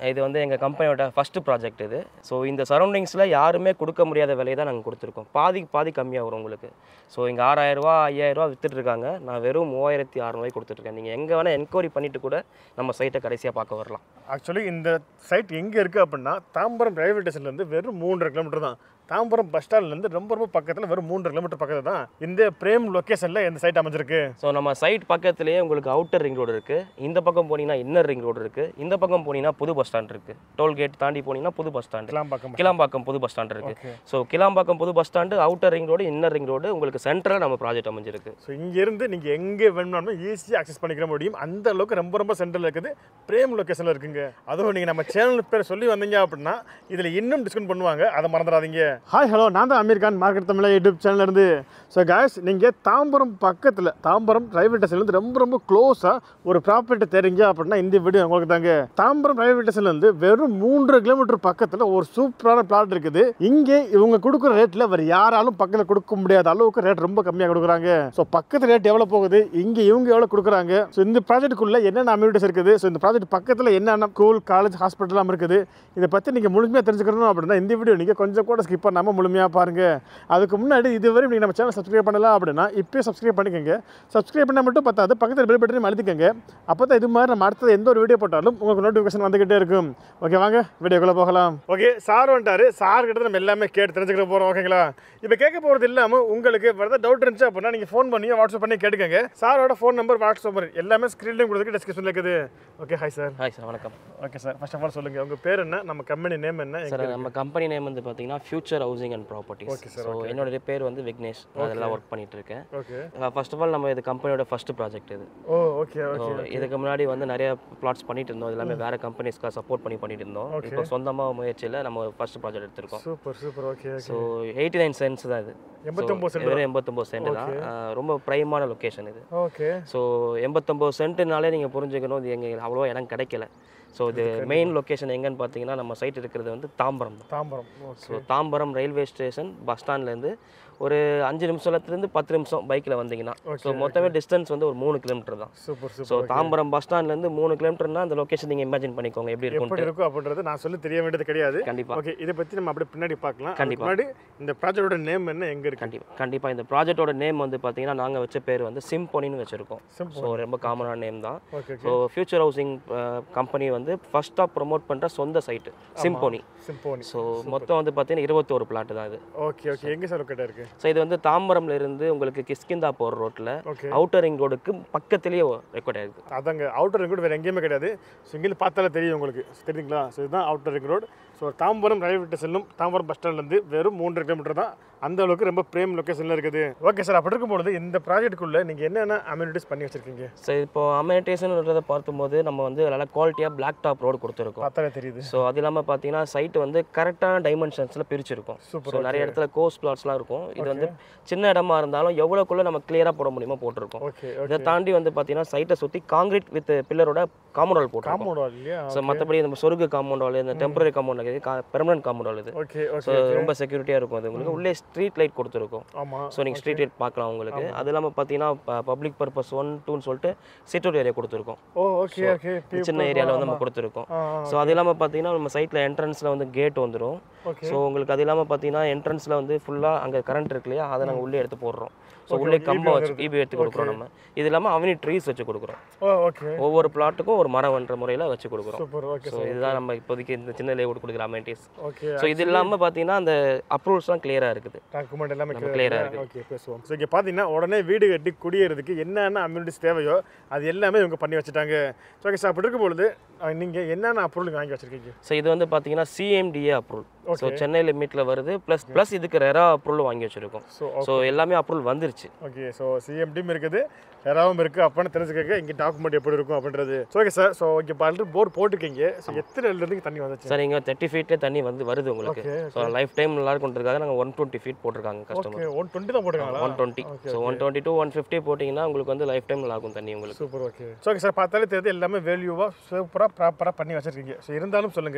இது வந்து எங்கள் கம்பெனியோட ஃபஸ்ட்டு ப்ராஜெக்ட் இது ஸோ இந்த சரௌண்டிங்ஸில் யாருமே கொடுக்க முடியாத விலையை தான் நாங்கள் கொடுத்துருக்கோம் பாதிக்கு பாதி கம்மியாக வரும் உங்களுக்கு ஸோ இங்கே ஆறாயிரரூவா ஐயாயிரரூவா வித்துட்டு இருக்காங்க நான் வெறும் மூவாயிரத்தி அறநூறுவாய்க்கு கொடுத்துட்ருக்கேன் நீங்கள் எங்கே வேணால் என்கொயரி பண்ணிட்டு கூட நம்ம சைட்டை கடைசியாக பார்க்க வரலாம் ஆக்சுவலி இந்த சைட் எங்கே இருக்குது அப்படின்னா தாம்பரம் ரயில்வே ஸ்டேஷன்லேருந்து வெறும் மூன்றரை கிலோமீட்டர் தான் தாம்பரம் பஸ் ஸ்டாண்ட்லேருந்து ரொம்ப ரொம்ப பக்கத்தில் வெறும் மூன்றரை கிலோமீட்டர் பக்கத்தில் தான் இந்த பிரேம் லொக்கேஷனில் இந்த சைட் அமைஞ்சிருக்கு ஸோ நம்ம சைட் பக்கத்துலேயே உங்களுக்கு அவுட்டர் ரிங் ரோடு இருக்குது இந்த பக்கம் போனீங்கன்னா இன்னர் ரிங் ரோடு இருக்குது இந்த பக்கம் போனீங்கன்னா புது பஸ் ஸ்டாண்ட் இருக்குது டோல்கேட் தாண்டி போனீங்கன்னா புது பஸ் ஸ்டாண்டு கிளாம்பாக்கம் கிளாம்பாக்கம் புது பஸ் ஸ்டாண்ட் இருக்குது ஓகே ஸோ கிளாம்பாக்கம் புது bus stand outer ring road inner ring road உங்களுக்கு சென்ட்ரலாக நம்ம ப்ராஜெக்ட் அமைஞ்சிருக்கு ஸோ இங்கேருந்து நீங்கள் எங்கே வேணும்னாலும் ஈஸியாக அக்சஸ் பண்ணிக்கிற முடியும் அந்த அளவுக்கு ரொம்ப ரொம்ப சென்டரில் இருக்குது பிரேம் லொக்கேஷனில் இருக்குங்க அதுவும் நீங்கள் நம்ம சேனல் பேர் சொல்லி வந்தீங்க அப்படின்னா இதில் இன்னும் டிஸ்கவுண்ட் பண்ணுவாங்க அதை மறந்துடாதீங்க ஹாய் ஹலோ நான் தான் அமீர் கான் மார்க்கெட் தமிழ் யூடியூப் சேனல்ல இருந்து ஸோ guys நீங்கள் தாம்பரம் பக்கத்தில் தாம்பரம் ரயில்வே ஸ்டேஷன்லேருந்து ரொம்ப ரொம்ப க்ளோஸாக ஒரு ப்ராப்பர்ட்டி தெரிஞ்ச அப்படின்னா இந்த வீடியோ உங்களுக்கு தாங்க தாம்பரம் ரயில்வே ஸ்டேஷன்லேருந்து வெறும் மூன்று கிலோமீட்டர் பக்கத்தில் ஒரு சூப்பரான பிளாட் இருக்குது இங்கே இவங்க கொடுக்குற ரேட்டில் வேறு யாராலும் பக்கத்தில் கொடுக்க முடியாத அளவுக்கு ரேட் ரொம்ப கம்மியாக கொடுக்குறாங்க ஸோ பக்கத்து ரேட் எவ்வளோ போகுது இங்கே இவங்க எவ்வளோ கொடுக்குறாங்க ஸோ இந்த ப்ராஜெக்ட்டுக்குள்ளே என்னென்ன அம்யூனிட்டிஸ் இருக்குது ஸோ இந்த ப்ராஜெக்ட் பக்கத்தில் என்னென்ன ஸ்கூல் காலேஜ் ஹாஸ்பிட்டலாம் இருக்குது இதை பற்றி நீங்கள் முழுமையாக தெரிஞ்சுக்கணும் அப்படின்னா இந்த வீடியோ நீங்கள் கொஞ்சம் கூட ஸ்கிப் பண்ணாமல் முழுமையாக பாருங்கள் அதுக்கு முன்னாடி இதுவரை நீங்கள் நம்ம சேனல் சப்ஸ்கிரைப் பண்ணலாம் அப்படின்னா இப்போயே சப்ஸ்கிரைப் பண்ணிக்கோங்க சப்ஸ்கிரைப் பண்ணால் மட்டும் பத்தாது பக்கத்தில் பெல் பட்டனையும் அழுத்திக்கங்க அப்போ தான் இது மாதிரி நம்ம அடுத்தது எந்த ஒரு வீடியோ போட்டாலும் உங்களுக்கு நோட்டிஃபிகேஷன் வந்துகிட்டே இருக்கும் ஓகே வாங்க வீடியோக்குள்ளே போகலாம் ஓகே சார் வந்துட்டாரு சார் கிட்ட நம்ம எல்லாமே கேட்டு தெரிஞ்சுக்கிற போகிறோம் ஓகேங்களா இப்போ கேட்க போகிறது இல்லாமல் உங்களுக்கு வேறு டவுட் இருந்துச்சு அப்படின்னா நீங்கள் ஃபோன் பண்ணி வாட்ஸ்அப் பண்ணி கேட்டுக்கங்க சாரோட ஃபோன் நம்பர் வாட்ஸ்அப் நம்பர் எல்லாமே ஸ்க்ரீன்லேயும் கொடுத்துருக்கு டிஸ்கிரிப்ஷனில் இருக்குது okay hi sir hi sir வணக்கம் okay sir first of all சொல்லுங்கள் உங்கள் பேர் என்ன நம்ம கம்பெனி நேம் என்ன சார் நம்ம கம்பெனி நேம் வந்து பார்த்தீங்கன்னா future housing and properties Okay, sir, so என்னோட பேர் வந்து விக்னேஷ் நான் அதெல்லாம் ஒர்க் பண்ணிட்டு இருக்கேன் ஓகே ஃபர்ஸ்ட் ஆஃப் ஆல் நம்ம இது கம்பெனியோட ஃபர்ஸ்ட் ப்ராஜெக்ட் இது ஓ ஓகே So, ஓகே இதுக்கு முன்னாடி வந்து நிறைய பிளாட்ஸ் பண்ணிட்டு இருந்தோம் இது எல்லாமே வேற கம்பெனிஸ்க்காக சப்போர்ட் பண்ணி பண்ணிட்டு இருந்தோம் Okay. இப்போ சொந்தமாக முயற்சியில் நம்ம ஃபர்ஸ்ட் ப்ராஜெக்ட் எடுத்திருக்கோம் super super okay okay so eighty nine cents தான் இது எண்பத்தொம்பது So, வெறும் எண்பத்தொம்போது சென்ட் தான் அஹ், ரொம்ப ப்ரைமான லொக்கேஷன் இது ஓகே ஸோ எண்பத்தொம்போது சென்ட்டுனாலே நீங்கள் புரிஞ்சுக்கணும் இது எங்க அவ்வளோ இடம் கிடைக்கல ஸோ இது மெயின் லொக்கேஷன் எங்கன்னு பார்த்தீங்கன்னா நம்ம சைட் இருக்கிறது வந்து தாம்பரம் தான் Tambaram okay so Tambaram railway station bus ஸ்டாண்ட்லேருந்து ஒரு அஞ்சு நிமிஷத்துலேருந்து பத்து நிமிஷம் பைக்கில் வந்தீங்கன்னா ஸோ மொத்தமே டிஸ்டன்ஸ் வந்து ஒரு மூணு கிலோமீட்டர் தான் super super so Tambaram bus ஸ்டாண்ட்லேருந்து மூணு கிலோமீட்டர்னா அந்த லொக்கேஷன் நீங்கள் இமேஜின் பண்ணிக்கோங்க எப்படி இருக்கும் எப்படி இருக்கும் அப்படின்றது நான் சொல்லி தெரிய வேண்டியது கிடையாது கண்டிப்பாக ஓகே இதை பற்றி நம்ம அப்படியே பின்னாடி பார்க்கலாம் அதுக்கு கண்டிப்பா. முன்னாடி இந்த ப்ராஜெக்டோட நேம் என்ன எங்கே இருக்கு கண்டிப்பாக கண்டிப்பாக இந்த ப்ராஜெக்டோட நேம் வந்து பார்த்தீங்கன்னா நாங்கள் வச்ச பேர் வந்து சிம்போனின்னு வச்சுருக்கோம் Symphony. ஸோ ரொம்ப காமனான நேம் தான் okay okay so future housing company வந்து ஃபஸ்ட்டாக ப்ரொமோட் பண்ணுற சொந்த சைட்டு சிம்போனி சிம்போனி ஸோ மொத்தம் வந்து பார்த்தீங்கன்னா இருபத்தோரு பிளாட் தான் இது ஓகே ஓகே எங்கே சார் லொக்கேட்டாக இருக்கு ஸோ இது வந்து தாம்பரம்ல இருந்து உங்களுக்கு கிஸ்கிந்தா போகிற ரோட்டில் ஓகே அவுட்டர் ரிங் ரோடுக்கு பக்கத்துலேயே ரெக்கார்ட் ஆயிருக்கு அதாங்க அவுட்டர் ரிங் ரோடு வேறு எங்கேயுமே கிடையாது ஸோ இங்கேருந்து பார்த்தாலே தெரியும் உங்களுக்கு தெரியுங்களா ஸோ இதுதான் outer ring road so Tambaram railway செல்லும் தாம்பரம் பஸ் ஸ்டாண்ட்லேருந்து வெறும் மூன்று கிலோமீட்டர் தான் அந்த அளவுக்கு ரொம்ப பிரேம் லொக்கேஷனில் இருக்குது ஓகே சார் அப்படி இருக்கும்பொழுது இந்த ப்ராஜெக்ட்டுக்குள்ளே நீங்கள் என்னென்ன அம்யூனிட்டிஸ் பண்ணி வச்சிருக்கீங்க ஸோ இப்போ அமெனிட்டேஷன்ன்றதை பார்க்கும்போது நம்ம வந்து நல்லா குவாலிட்டியாக பிளாக் டாப் ரோடு கொடுத்துருக்கோம் பார்த்தாலே தெரியுது ஸோ அது இல்லாமல் பார்த்தீங்கன்னா சைட் வந்து கரெக்டான டைமென்ஷன்ஸில் பிரிச்சிருக்கும் Super, ஸோ நிறைய இடத்துல கோஸ் பிளாட்ஸ்லாம் இருக்கும் இது வந்து சின்ன இடமா இருந்தாலும் எவ்வளோக்குள்ள நம்ம கிளியராக போட முடியுமோ போட்டிருக்கோம் ஓகே இதை தாண்டி வந்து பார்த்தீங்கன்னா சைட்டை சுற்றி காங்கிரீட் வித் பில்லரோட காம்பவுண்ட் வால் போட்டிருக்கோம் காம்பவுண்ட் வால் இல்லையா ஸோ மற்றபடி நம்ம சொருகு காம்பவுண்ட் வால் இந்த temporary compound wall permanent compound wall இது ஓகே ஸோ ஓகே ரொம்ப செக்யூரிட்டியாக இருக்கும் அது உங்களுக்கு உள்ளே ஸ்ட்ரீட் லைட் கொடுத்துருக்கும் ஆமாம் ஸோ நீங்கள் ஸ்ட்ரீட் லைட் பார்க்கலாம் உங்களுக்கு அது இல்லாமல் பார்த்தீங்கன்னா பப்ளிக் பர்பஸ் ஒன் டூன்னு சொல்லிட்டு சிட்டோட் ஏரியா கொடுத்துருக்கோம் ஓ ஓகே ஓகே சின்ன ஏரியாவில் வந்து நம்ம கொடுத்துருக்கோம் ஆ ஸோ அது இல்லாமல் பார்த்தீங்கன்னா நம்ம சைட்டில் என்ட்ரன்ஸில் வந்து கேட் வந்துடும் ஓகே ஸோ உங்களுக்கு அது இல்லாமல் பார்த்தீங்கன்னா என்ட்ரன்ஸில் வந்து ஃபுல்லாக அங்கே கரண்ட் இருக்கு இல்லையா அதை நாங்கள் உள்ளே எடுத்து போடுறோம் ஸோ உள்ளே கம்பம் வச்சு இபி எடுத்து கொடுக்குறோம் நம்ம இது இல்லாமல் அவனி ட்ரீஸ் வச்சு கொடுக்குறோம் ஓ ஓகே ஒவ்வொரு பிளாட்டுக்கும் ஒரு மரம் என்ற முறையில் வச்சு கொடுக்குறோம் சூப்பர் ஓகே ஸோ இதுதான் நம்ம இப்போதைக்கு இந்த சின்ன லேவுட் கொடுக்குற அமெனிட்டிஸ் ஓகே ஸோ இது இல்லாமல் பார்த்தீங்கன்னா அந்த அப்ரூவல்ஸ்லாம் கிளியராக இருக்குது டாக்குமெண்ட் எல்லாமே நம்ம clear clear-ஆ ஆ இருக்கு. ஓகே பேசுவோம் ஸோ இங்கே பார்த்தீங்கன்னா உடனே வீடு கட்டி குடியேறதுக்கு என்னென்ன அம்யூனிட்டிஸ் தேவையோ அது எல்லாமே இவங்க பண்ணி வச்சுட்டாங்க ஸோ ஓகே சார் அப்படி இருக்கும்பொழுது நீங்கள் என்னென்ன அப்ரூவல் வாங்கி வச்சிருக்கீங்க ஸோ இது வந்து பார்த்தீங்கன்னா CMDA approval so Okay. Chennai லிமிட்டில் வருது ப்ளஸ் ப்ளஸ் இதுக்கு ரெரா அப்ரூவல் வாங்கி வச்சுருக்கோம் ஸோ ஸோ எல்லாமே அப்ரூவல் வந்துருச்சு ஓகே ஸோ சிஎம்டியும் இருக்குது எறாவும் இருக்குது அப்படின்னு தெரிஞ்சுக்கங்க இங்கே டாக்குமெண்ட் எப்படி இருக்கும் அப்படின்றது ஸோ ஓகே சார் ஸோ இங்கே ஆல்ரெடி போர் போட்டுருக்கீங்க ஸோ எத்தனை இருந்து தண்ணி வந்துச்சு சார் இங்கே தேர்ட்டி ஃபீட்டே தண்ணி வந்து வருது உங்களுக்கு ஓகே ஸோ லைஃப் டைம் நல்லா இருக்குன்றதுக்காக நாங்கள் ஒன் டுவெண்ட்டி ஃபீட் போட்டிருக்காங்க கஸ்டமர் ஓகே ஒன் டுவெண்ட்டி தான் போட்டுருக்காங்களா one twenty so one twenty to one fifty போட்டிங்கன்னா உங்களுக்கு வந்து லைஃப் டைம் நல்லா இருக்கும் தண்ணி உங்களுக்கு super okay so okay sir பார்த்தாலே தெரியுது எல்லாமே வேல்யூவாக சூப்பராக ப்ராப்பராக பண்ணி வச்சிருக்கீங்க ஸோ இருந்தாலும் சொல்லுங்கள்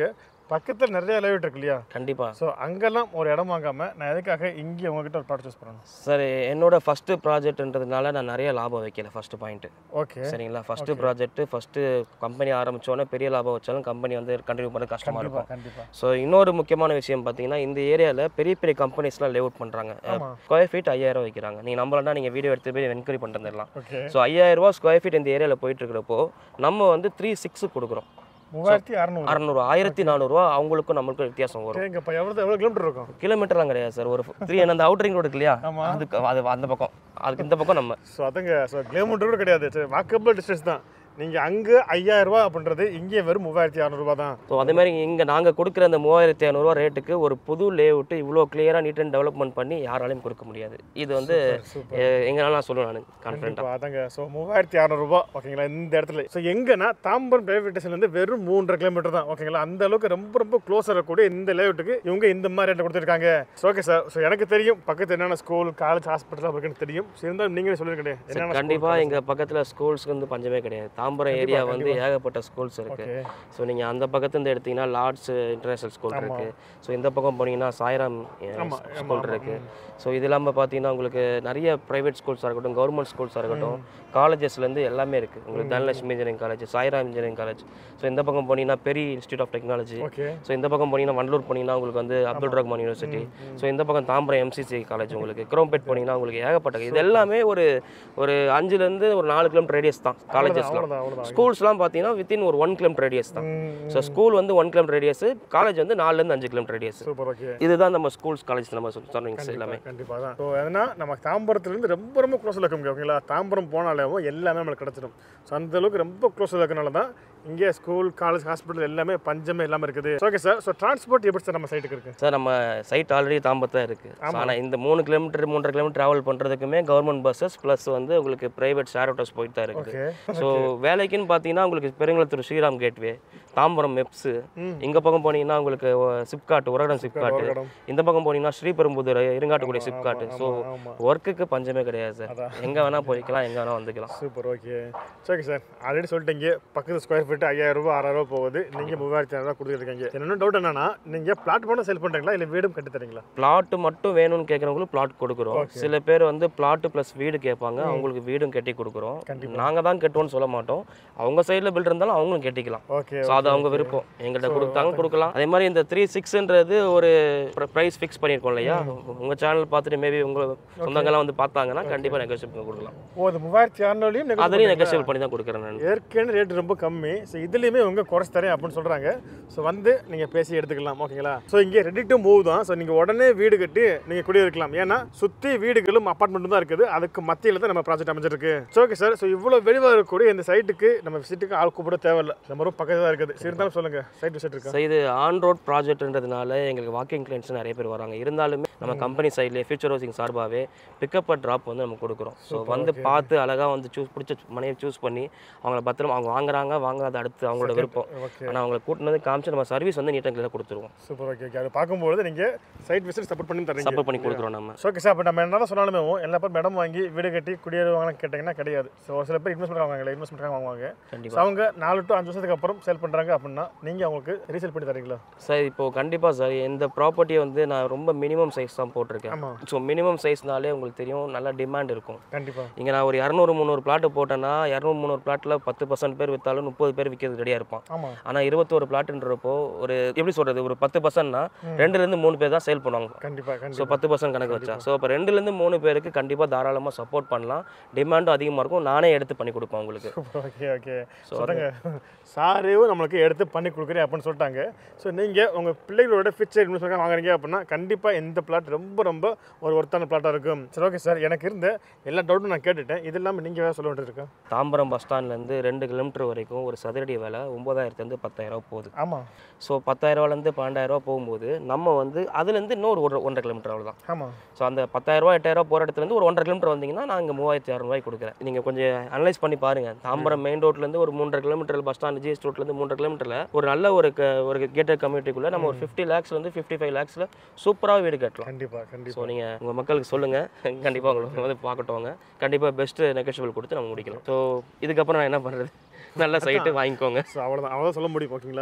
பக்கத்தில் நிறைய லேஅவுட் இருக்கு இல்லையா கண்டிப்பாக ஸோ அங்கெல்லாம் ஒரு இடம் வாங்காமல் நான் எதுக்காக இங்கே உங்ககிட்ட ஒரு ப்ளாட் சூஸ் பண்ணணும் சார் என்னோட ஃபஸ்ட்டு ப்ராஜெக்ட்ன்றதுனால நான் நிறைய லாபம் வைக்கல ஃபஸ்ட்டு பாயிண்ட்டு ஓகே சரிங்களா ஃபஸ்ட்டு ப்ராஜெக்ட்டு ஃபஸ்ட்டு கம்பெனி ஆரம்பிச்சோன்னே பெரிய லாபம் வச்சாலும் கம்பெனி வந்து கண்டினியூ பண்ண கஷ்டமாக கண்டிப்பாக இருக்கும் கண்டிப்பாக ஸோ இன்னொரு முக்கியமான விஷயம் பார்த்தீங்கன்னா இந்த ஏரியாவில் பெரிய பெரிய கம்பெனிஸ்லாம் லேஅவுட் பண்ணுறாங்க ஆமா. ஸ்கொயர் ஃபீட் ஐயாயிரம் வைக்கிறாங்க நீங்கள் நம்மளா நீங்கள் வீடியோ எடுத்து போய் என்கொயரி பண்ணிட்டு வந்துடலாம் ஓகே ஸோ ஐயாயிரம் ரூபா ஸ்கொயர் ஃபீட் இந்த ஏரியாவில் போயிட்டு இருக்கிறப்போ நம்ம வந்து த்ரீ சிக்ஸ் கொடுக்குறோம் மூவாயிரத்தி அறநூறு அறநூறு ஆயிரத்தி நானூறுரூவா அவங்களுக்கும் நம்மளுக்கும் வித்தியாசம் வரும் எங்கப்பா எவ்வளோ எவ்வளோ கிலோமீட்டர் இருக்கும் கிலோமீட்டர்லாம் கிடையாது சார் ஒரு த்ரீ அந்த அவுட்டரிங் ரோடு இருக்கு இல்லையா ஆமா. அதுக்கு அது அந்த பக்கம் அதுக்கு இந்த பக்கம் நம்ம ஸோ அதுங்க ஸோ கிலோமீட்டர் கூட கிடையாது சரி வாக்கபிள் டிஸ்டன்ஸ் தான் நீங்கள் அங்கே ஐயாயிரம் ரூபா அப்படின்றது இங்கே வெறும் மூவாயிரத்தி அறநூறுபா தான் ஸோ அதே மாதிரி இங்கே நாங்கள் கொடுக்குற அந்த மூவாயிரத்தி ஐநூறுரூவா ரேட்டுக்கு ஒரு புது லேஅவுட்டு இவ்வளோ கிளியராக நீட் அண்ட் டெவலப்மெண்ட் பண்ணி யாராலையும் கொடுக்க முடியாது இது வந்து சூப்பர் எ- எங்கனால நான் சொல்லுவேன் நான் கான்ஃபிடென்ட்டாக கண்டிப்பா அதாங்க ஸோ மூவாயிரத்தி அறநூறுபா ஓகேங்களா இந்த இடத்துல ஸோ எங்கன்னா தாம்பரம் ரயில்வே ஸ்டேஷன்லேருந்து வெறும் மூன்றரை கிலோமீட்டர் தான் ஓகேங்களா அந்த அளவுக்கு ரொம்ப ரொம்ப க்ளோஸாக இருக்கக்கூடிய இந்த லேஅவுட்டுக்கு இவங்க இந்த மாதிரி ரேட்டில் கொடுத்துருக்காங்க ஓகே சார் ஸோ எனக்கு தெரியும் பக்கத்து என்னென்ன ஸ்கூல் காலேஜ் ஹாஸ்பிட்டல் இருக்குன்னு தெரியும் சரி, இருந்தாலும் நீங்களே சொல்லிருக்கேன் என்னென்ன கண்டிப்பாக எங்கள் பக்கத்தில் ஸ்கூல்ஸ்க்கு வந்து பஞ்சமே கிடையாது தாம்பரம் ஏரியா வந்து ஏகப்பட்ட ஸ்கூல்ஸ் இருக்குது ஓகே ஸோ நீங்கள் அந்த பக்கத்துலேருந்து எடுத்தீங்கன்னா லார்ட்ஸ் இன்டர்நேஷனல் ஸ்கூல் இருக்குது ஸோ இந்த பக்கம் போனீங்கன்னா சாய்ராம் ஸ்கூல் இருக்குது ஸோ இது இல்லாமல் பார்த்தீங்கன்னா உங்களுக்கு நிறைய ப்ரைவேட் ஸ்கூல்ஸாக இருக்கட்டும் கவர்மெண்ட் ஸ்கூல்ஸாக இருக்கட்டும் காலேஜஸ்லேருந்து எல்லாமே இருக்குது உங்களுக்கு Dhanalakshmi engineering college Sairam engineering college so இந்த பக்கம் போனீங்கன்னா பெரிய institute of technology okay so இந்த பக்கம் போனீங்கன்னா வண்டலூர் போனீங்கன்னா உங்களுக்கு வந்து அப்துல் ரஹ்மான் யூனிவர்சிட்டி ஸோ இந்த பக்கம் தாம்பரம் எம்சிசி காலேஜ் உங்களுக்கு குரோம்பேட் போனீங்கன்னா உங்களுக்கு ஏகப்பட்ட இது எல்லாமே ஒரு ஒரு அஞ்சுலேருந்து ஒரு நாலு கிலோமீட்டர் ரேடியஸ் தான் காலேஜஸ்லாம் அவ்வளோதான் அவ்வளோதான் ஸ்கூல்ஸ்லாம் பார்த்தீங்கன்னா வித்தின் ஒரு ஒன் கிலோமீட்டர் ரேடியஸ் தான் ஸோ ஸ்கூல் வந்து ஒன் கிலோமீட்டர் ரேடியஸ் காலேஜ் வந்து நாலுலேருந்து அஞ்சு கிலோமீட்டர் ரேடியஸ் சூப்பர் ஓகே இதுதான் நம்ம ஸ்கூல்ஸ் காலேஜ் நம்ம சரௌண்டிங்ஸ் எல்லாமே கண்டிப்பாக தான் ஸோ எதனா நம்ம தாம்பரத்துலேருந்து ரொம்ப ரொம்ப க்ளோஸில் இருக்கும் ஓகேங்களா தாம்பரம் போனாலே எல்லாமே நம்மளுக்கு கிடச்சிடும் ஸோ அந்த அளவுக்கு ரொம்ப க்ளோஸில் இருக்கனால தான் இங்கே ஸ்கூல் காலேஜ் ஹாஸ்பிட்டல் எல்லாமே பஞ்சமே இல்லாமல் இருக்குது ஓகே சார் ஸோ டிரான்ஸ்போர்ட் எப்படி சார் நம்ம சைட்டுக்கு இருக்குது சார் நம்ம சைட் ஆல்ரெடி தாம்பரத்தான் இருக்குது ஆனால் இந்த மூணு கிலோமீட்டர் மூன்றரை கிலோமீட்டர் ட்ராவல் பண்ணுறதுக்குமே கவர்மெண்ட் பஸ்ஸஸ் ப்ளஸ் வந்து உங்களுக்கு பிரைவேட் ஷேர் ஆட்டோஸ் போயிட்டு தான் இருக்குது ஓகே ஸோ வேலைக்குன்னு பார்த்தீங்கன்னா உங்களுக்கு பெருங்குளத்தூர் ஸ்ரீராம் கேட்வே தாம்பரம் மெப்ஸு இங்கே பக்கம் போனீங்கன்னா உங்களுக்கு சிப்காட் உரகடம் சிப்காட்டு உரகடம். இந்த பக்கம் போனீங்கன்னா ஸ்ரீபெரும்புதூர் இருங்காட்டுக்குடி சிப்காட்டு ஸோ ஆமாம் ஒர்க்குக்கு பஞ்சமே கிடையாது சார் எங்கே வேணால் போய்க்கலாம் எங்கே வேணால் வந்துக்கலாம் super okay okay sir already சொல்லிட்டீங்க பக்கத்து ஸ்கொயர் ஃபீட் ஐயாயிரம் ரூபாய் ஆறாயிரம் ரூபாய் போகுது நீங்கள் மூவாயிரத்தி ஐநூறுவா கொடுத்துருக்கீங்க என்ன டவுட் என்னன்னா நீங்கள் பிளாட் பண்ண செல் பண்ணுறீங்களா இல்லை வீடும் கட்டி தரீங்களா பிளாட்டு மட்டும் வேணும்னு கேட்குறவங்களுக்கு பிளாட் கொடுக்குறோம் சில பேர் வந்து பிளாட்டு ப்ளஸ் வீடு கேட்பாங்க அவங்களுக்கு வீடும் கட்டி கொடுக்குறோம் நாங்கள் தான் கட்டுவோம்னு சொல்ல மாட்டோம் அவங்க சைடில் பில் இருந்தாலும் அவங்களும் கட்டிக்கலாம் ஓகே ஸோ அது அவங்க விருப்பம் எங்கள்கிட்ட கொடுத்தாங்க கொடுக்கலாம் அதே மாதிரி இந்த த்ரீ சிக்ஸ்ன்றது ஒரு ப்ரைஸ் ஃபிக்ஸ் பண்ணியிருக்கோம் இல்லையா உங்கள் சேனல் பார்த்துட்டு மேபி உங்கள் சொந்தங்கள்லாம் வந்து பார்த்தாங்கன்னா கண்டிப்பாக நெகோஷியேட் கொடுக்கலாம் ஓ அது மூவாயிரத்தி அறநூறுலையும் அதுலேயும் நெகோஷியேட் பண்ணி தான் கொடுக்குறேன் நான் ஏற்கனவே ரேட் ரொம்ப கம்மி ஸோ இதுலேயுமே உங்க குறைச்சி தரேன் அப்படின்னு சொல்கிறாங்க ஸோ வந்து நீங்கள் பேசி எடுத்துக்கலாம் ஓகேங்களா ஸோ இங்கே ரெடி டு மூவ் தான் ஸோ நீங்கள் உடனே வீடு கட்டி நீங்கள் குடியிருக்கலாம் ஏன்னா சுற்றி வீடுகளும் அப்பார்ட்மெண்ட்டும் தான் இருக்குது அதுக்கு மத்தியில் தான் நம்ம ப்ராஜெக்ட் அமைஞ்சிருக்கு ஸோ ஓகே சார் ஸோ இவ்வளோ வெளிவாக இருக்கக்கூடிய இந்த சைட்டுக்கு நம்ம விசிட்டுக்கு ஆள் கூப்பிட தேவையில்ல நம்ம ரொம்ப பக்கத்தில் தான் இருக்குது சரி இருந்தாலும் சொல்லுங்கள் சைட் விசிட் இருக்கா ஸோ இது ஆன் ரோட் ப்ராஜெக்ட்ன்றதுனால எங்களுக்கு வாக்கிங் கிளைண்ட்ஸ் நிறைய பேர் வராங்க இருந்தாலுமே நம்ம கம்பெனி சைட்லேயே ஃபியூச்சர் ஹவுசிங் சார்பாகவே பிக்கப் ட்ராப் வந்து நம்ம கொடுக்குறோம் ஸோ வந்து பார்த்து அழகாக வந்து சூஸ் பிடிச்ச மனையை சூஸ் பண்ணி அவங்கள பத்திரமா அவங்க வாங்குறாங்க வாங்குறது அடுத்து அவங்களோட விருப்பம் ஓகே ஆனால் அவங்களை கூட்டினது காமிச்சு நம்ம சர்வீஸ் வந்து நீட்டாக கிளியர் கொடுத்துருவோம் சூப்பர் ஓகே ஓகே அது பார்க்கும்போது நீங்கள் சைட் விசிட் சப்போர்ட் பண்ணி தரீங்க சப்போர்ட் பண்ணி கொடுக்குறோம் நம்ம ஓகே சார் அப்போ நம்ம என்ன சொன்னாலுமே எல்லா பேரும் இடம் வாங்கி வீடு கட்டி குடியேறுவாங்கன்னு கேட்டிங்கன்னா கிடையாது ஸோ ஒரு சில பேர் இன்வெஸ்ட்மெண்ட் வாங்குவாங்க இன்வெஸ்ட்மெண்ட் வாங்குவாங்க ஸோ கண்டிப்பாக அவங்க நாலு டு அஞ்சு வருஷத்துக்கு அப்புறம் சேல் பண்ணுறாங்க அப்படின்னா நீங்கள் அவங்களுக்கு ரீசேல் பண்ணி தரீங்களா சார் இப்போது கண்டிப்பாக சார் இந்த ப்ராப்பர்ட்டியை வந்து நான் ரொம்ப மினிமம் சைஸ் தான் போட்டிருக்கேன் ஆமாம் ஸோ மினிமம் சைஸ்னாலே உங்களுக்கு தெரியும் நல்ல டிமாண்ட் இருக்கும் கண்டிப்பாக இங்கே நான் ஒரு இரநூறு முந்நூறு பிளாட்டு போட்டேன்னா இரநூறு முந்நூறு பிளாட்டில் பத்து பர்சன்ட் பேர் விற்றாலும் முப்பது பேர் விற்கிறது ரெடியாக இருப்பான் ஆமாம் ஆனால் இருபத்தோரு பிளாட்டுன்றப்போ ஒரு எப்படி சொல்கிறது ஒரு பத்து பர்சன்ட்னா ரெண்டுலேருந்து மூணு பேர் தான் சேல் பண்ணுவாங்க கண்டிப்பாக ஸோ கண்டிப்பாக பத்து பர்சன்ட் கணக்கு வச்சா ஸோ இப்போ ரெண்டுலேருந்து மூணு பேருக்கு கண்டிப்பாக தாராளமாக சப்போர்ட் பண்ணலாம் டிமாண்டும் அதிகமாக இருக்கும் நானே எடுத்து பண்ணி கொடுப்பேன் உங்களுக்கு ஓகே ஓகே சொல்லுங்க சாரேவும் நம்மளுக்கு எடுத்து பண்ணி கொடுக்குறேன் அப்படின்னு சொல்லிட்டாங்க ஸோ நீங்கள் உங்கள் பிள்ளைகளோட ஃபியூச்சர் இன்வெஸ்ட்மெண்ட் வாங்குறீங்க அப்படின்னா கண்டிப்பாக இந்த பிளாட் ரொம்ப ரொம்ப ஒரு ஒருத்தான பிளாட்டாக இருக்கும் சரி ஓகே சார் எனக்கு இருந்த எல்லா டவுட்டும் நான் கேட்டுட்டேன் இது இல்லாமல் நீங்கள் வேறு சொல்ல வேண்டியது இருக்கா தாம்பரம் பஸ் ஸ்டாண்ட்லேருந்து ரெண்டு கிலோமீட்டர் வரைக்கும் ஒரு சதுரடி விலை ஒம்பதாயிரத்துலேருந்து பத்தாயிரம் போகுது ஆமாம் ஸோ பத்தாயிரரூவாலேருந்து பன்னெண்டாயிரரூவா போகும்போது நம்ம வந்து அதுலேருந்து இன்னொரு ஒரு ஒன்றரை கிலோமீட்டர் அவ்வளோதான் ஆமாம் ஸோ அந்த பத்தாயிரரூவா எட்டாயிரரூவா போகிற இடத்துலேருந்து ஒரு ஒன்றரை கிலோமீட்டர் வந்தீங்கன்னா நான் இங்கே மூவாயிரத்தி அறநூறுவாய்க்கு கொடுக்குறேன் நீங்கள் கொஞ்சம் அனலைஸ் பண்ணி பாருங்கள் தாம்பரம் மெயின் ரோட்லேருந்து ஒரு மூன்றரை கிலோமீட்டர் பஸ் ஸ்டாண்ட் ஜிஎஸ் ரோட்லேருந்து மூன்றரை கிலோமீட்டரில் ஒரு நல்ல ஒரு க ஒரு கேட்டட் கம்யூனிட்டிக்குள்ளே நம்ம ஒரு ஃபிஃப்டி லேக்ஸ்லேருந்து ஃபிஃப்டி ஃபைவ் லேக்ஸில் சூப்பராக வீடு கட்டலாம் கண்டிப்பாக கண்டிப்பாக ஸோ நீங்கள் உங்கள் மக்களுக்கு சொல்லுங்கள் கண்டிப்பாக உங்களுக்கு வந்து பார்க்கட்டவங்க கண்டிப்பாக பெஸ்ட்டு நெகோஷியபிள் கொடுத்து நம்ம முடிக்கலாம் ஸோ இதுக்கப்புறம் நான் என்ன பண்ணுறது நல்ல சைட்டு வாங்கிக்கோங்க ஸோ அவ்வளோதான் அவ்வளோதான் சொல்ல முடியும் ஓகேங்களா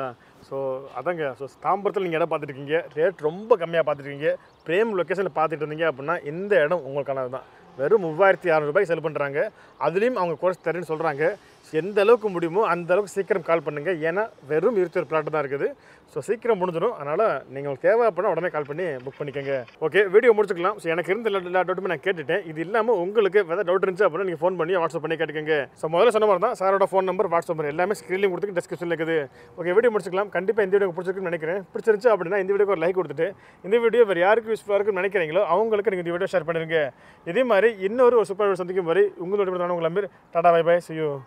ஸோ அதாங்க ஸோ தாம்பரத்தில் நீங்கள் இடம் பார்த்துருக்கீங்க ரேட் ரொம்ப கம்மியாக பார்த்துருக்கீங்க பிரேம் லொக்கேஷனில் பார்த்துட்டு இருந்தீங்க அப்படின்னா இந்த இடம் உங்களுக்கானது தான் வெறும் மூவாயிரத்தி அறநூறுபாய்க்கு செல் பண்ணுறாங்க அதுலேயும் அவங்க குறைச்சி தரேன்னு சொல்கிறாங்க எந்த அளவுக்கு முடியுமோ அந்த அளவுக்கு சீக்கிரம் கால் பண்ணுங்கள் ஏன்னா வெறும் இருபத்தி ஒரு பிளாட் தான் இருக்குது ஸோ சீக்கிரம் முடிஞ்சிடும் அதனால் நீங்கள் உங்களுக்கு தேவை அப்படின்னா உடனே கால் பண்ணி புக் பண்ணிக்கோங்க ஓகே வீடியோ முடிச்சுக்கலாம் ஸோ எனக்கு இருந்த எல்லா எல்லா டவுட்டுமே நான் கேட்டுட்டேன் இது இல்லாமல் உங்களுக்கு எதாவது டவுட் இருந்துச்சு அப்படின்னா நீங்கள் ஃபோன் பண்ணி வாட்ஸ்அப் பண்ணி கேட்டுக்கோங்க ஸோ முதல்ல சொன்ன மாதிரி தான் சாரோட ஃபோன் நம்பர் வாட்ஸ்அப் நம்பர் எல்லாமே ஸ்க்ரீன்லையும் கொடுத்து டிஸ்கிரிப்ஷனில் இருக்குது ஓகே வீடியோ முடிச்சுக்கலாம் கண்டிப்பாக இந்த வீடியோ பிடிச்சிருக்குன்னு நினைக்கிறேன் பிடிச்சிருந்துச்சு அப்படின்னா இந்த வீடியோக்கு ஒரு லைக் கொடுத்துட்டு இந்த வீடியோ வேறு யாருக்கு யூஸ்ஃபுல்லாக இருக்குன்னு நினைக்கிறீங்களோ அவங்களுக்கு நீங்கள் இந்த வீடியோ ஷேர் பண்ணிருங்க இதே மாதிரி இன்னொரு ஒரு சூப்பர் சந்திக்கும் வரை உங்களோட உங்களை tata bye bye see you